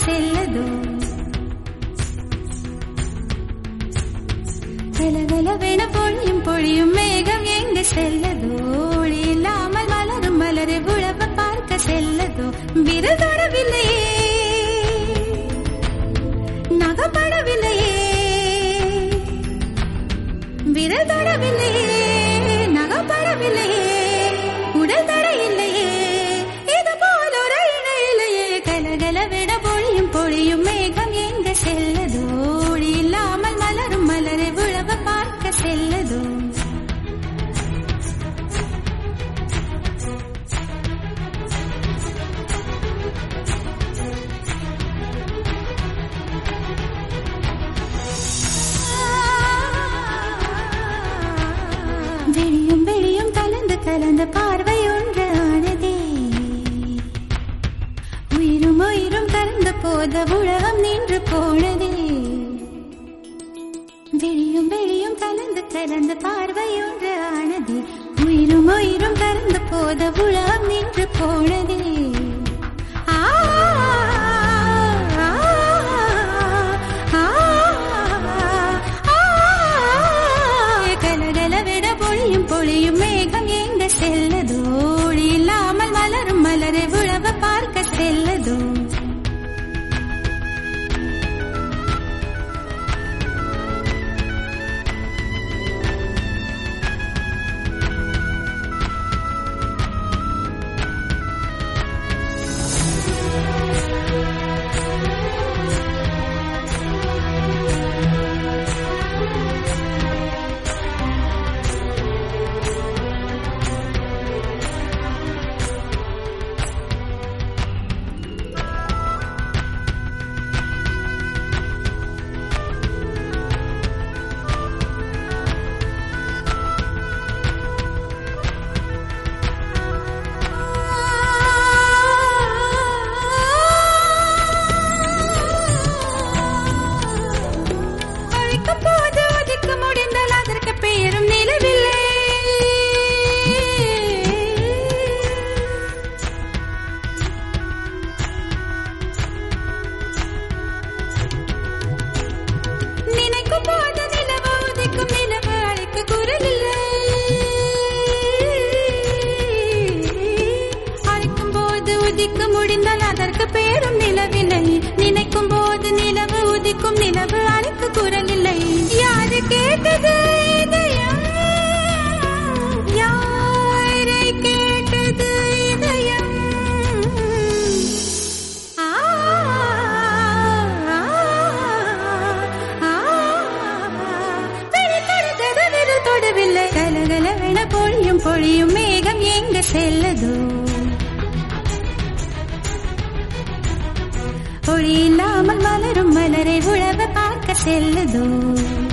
செல்லதோ கலகலவென பொழியும் பொழியும் மேகம் எங்க செல்லதோ ஒளி இல்லாமல் மலரும் மலரை உழவ பார்க்க செல்லதோ விருதரவில்லையே நகப்படவில்லையே விரல் தொடவில்லையே நகப்படவில்லையே உடல் தட இல்லையே இது போல் ஒரு இணை இல்லையே கலகலவிட பொழியும் பொழியும் மேகம் எங்க செல்லதோ ஒளி இல்லாமல் மலரும் மலரை உழவ பார்க்க செல்லதோ விழியும் விழியும் கலந்து கலந்த பார்வை ஒன்று ஆனதே உயிரும் உயிரும் கலந்த போத உலகம் நின்று போனதே விழியும் விழியும் கலந்து கலந்த பார்வை ஒன்று ஆனதே உயிரும் உயிரும் கலந்த போத உலகம் நின்று போனதே ஆ, ஆ, ஆ, ஆ, கலகலவிட பொழியும் பொழியும் மேகம் எங்க செல்லதோ ஒளி இல்லாமல் மலரும் மலரை உழவ பார்க்க செல்லதோ அழைக்கும் போது ஒதுக்க முடிந்தால் அதற்கு பெயரும் நிலவில்லை நினைக்கும் போது நிலவு உதிக்கும் நிலவு அழைக்க குரல் இல்லை அழைக்கும் போது உதிக்க முடிந்தால் அதற்கு பேரும் நிலவில்லை நினைக்கும் போது நிலவு உதிக்கும் நிலவு அழைக்க குரல் இல்லை யாரு கேட்டது இதயம் யாரை கேட்டது இதயம் ஆ, ஆ, ஆ, விரல் தொடுத்தது விரல் தொடவில்லை கலகலவென பொழியும் பொழியும் மேகம் எங்க செல்லதோ ஒளி இல்லாமல் மலரும் மலரை உழவ பார்க்க செல்லதோ